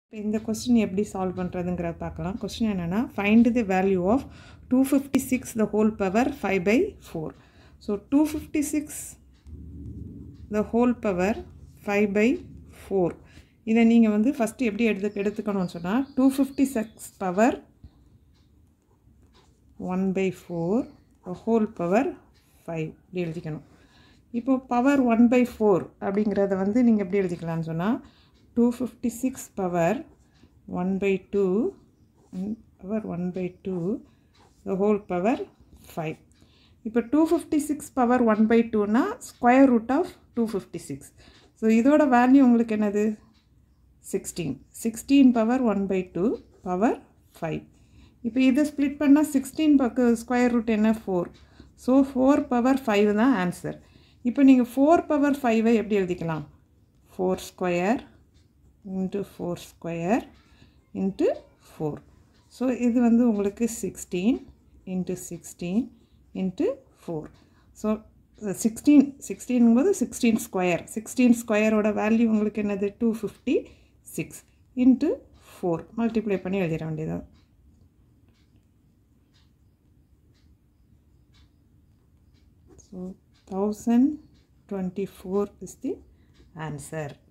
இப்போ இந்த கொஸ்டின் எப்படி சால்வ் பண்ணுறதுங்கிறத பார்க்கலாம் கொஸ்டின் என்னென்னா find the value of two fifty six the whole power five by four so two fifty six the whole power five by four இதை நீங்கள் வந்து first எப்படி எடுத்து எடுத்துக்கணும்னு சொன்னால் two fifty six power one by four whole power five இப்படி எழுதிக்கணும் இப்போ பவர் ஒன் பை ஃபோர் அப்படிங்கிறத வந்து நீங்கள் எப்படி எழுதிக்கலாம்னு சொன்னால் two fifty six power one by two power one by two the whole power five இப்போ two fifty six power one by டூனா square root of two fifty six so இதோட value உங்களுக்கு என்னது sixteen sixteen power one by two power five இப்போ இதை split பண்ணால் sixteen பக்கம் square root என்ன four so four power five தான் ஆன்சர் இப்போ நீங்கள் ஃபோர் பவர் ஃபைவை எப்படி எழுதிக்கலாம் four square into four square into four so இது வந்து உங்களுக்கு sixteen into sixteen into four so sixteen சிக்ஸ்டீனும்போது சிக்ஸ்டீன் ஸ்கொயர் சிக்ஸ்டீன் ஸ்கொயரோட வேல்யூ உங்களுக்கு என்னது two fifty six into four multiply பண்ணி எழுதிட வேண்டியது so thousand twenty four is the answer